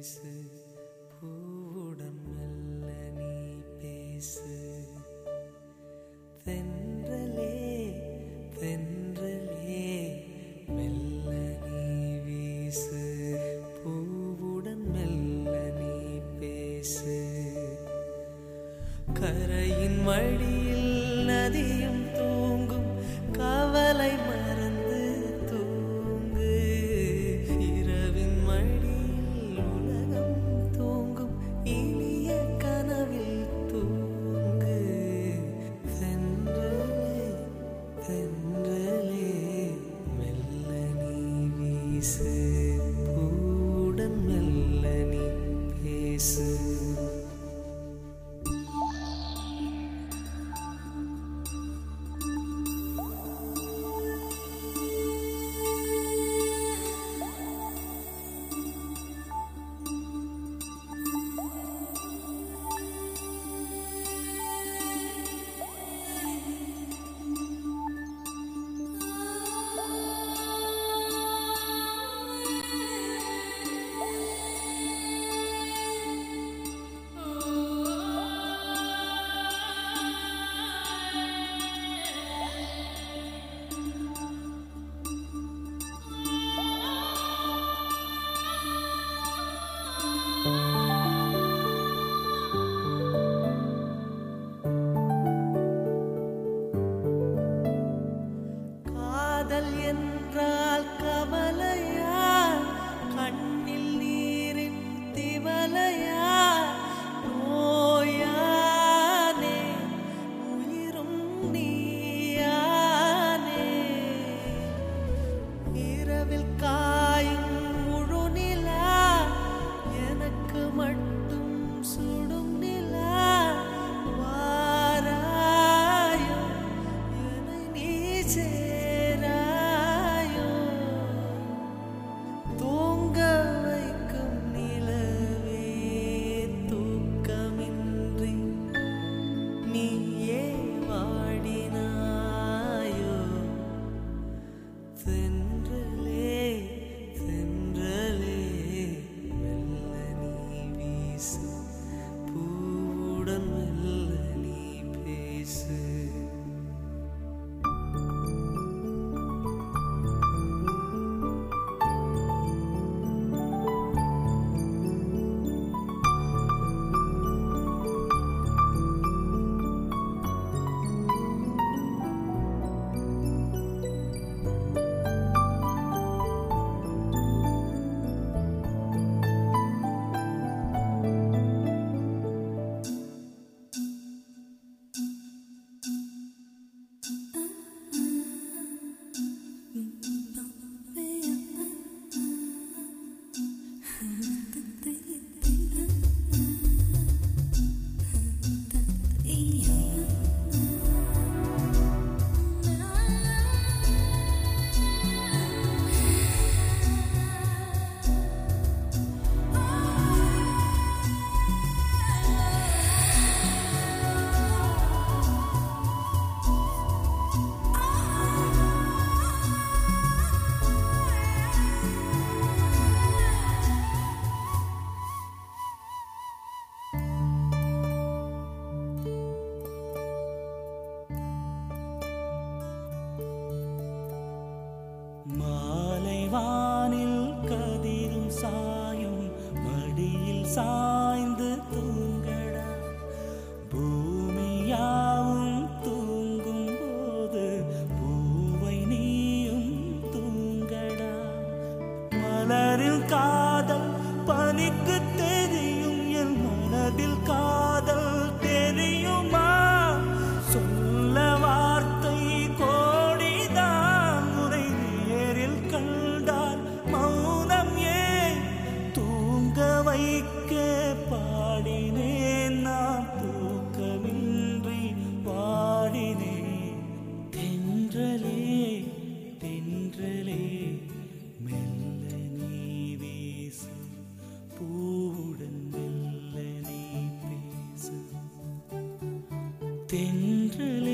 பேசு பூவுடன் மெல்ல நீ பேசு தென்றலே தென்றலே மெல்ல நீ வீசு பூவுடன் மெல்ல நீ பேசு கரையின் மடியில் நதியும் தூங்கும் கவலை மறந்து தூங்கு இரவின் மடியில் உலகம் தூங்கும் இனிய கனவில் தூங்கு தென்றலே தென்றலே மெல்ல நீ வீசு பூடன் மெல்ல நீ பேசு காதல் என்றால் கவலையா கண்ணில் நீரின் திவலையா நோயானே உயிரும் நீயானே இரவில் காயும் முழு நிலா எனக்கு மட்டும் சுடும் நிலா வாராயோ என்னை நீ சேராயோ தூங்க வைக்கும் நிலவே தூக்கமின்றி நீயே வாடினாயோ தென்றலே தென்றலே மெல்ல நீ வீசு பூவுடன் மெல்ல நீ பேசு மாலை வானில் கதிரும் சாயும் மடியில் சாய்ந்து தூங்கடா பூமியாவும் தூங்கும் போது பூவை நீயும் தூங்கடா மலரில் காதல் பனிக்கு தெரியும் என் மனதில் காதல் தெரியுமா சொல்ல வார்த்தை கோடிதான் உரை நேரில் கண்டால் மௌனம் ஏன் தூங்க வைக்க பாடினேன் நான் தூக்கமின்றி பாடினேன் தென்றலே தென்றலே மெல்ல நீ வீசு பூவுடன் மெல்ல நீ பேசு தென்றலே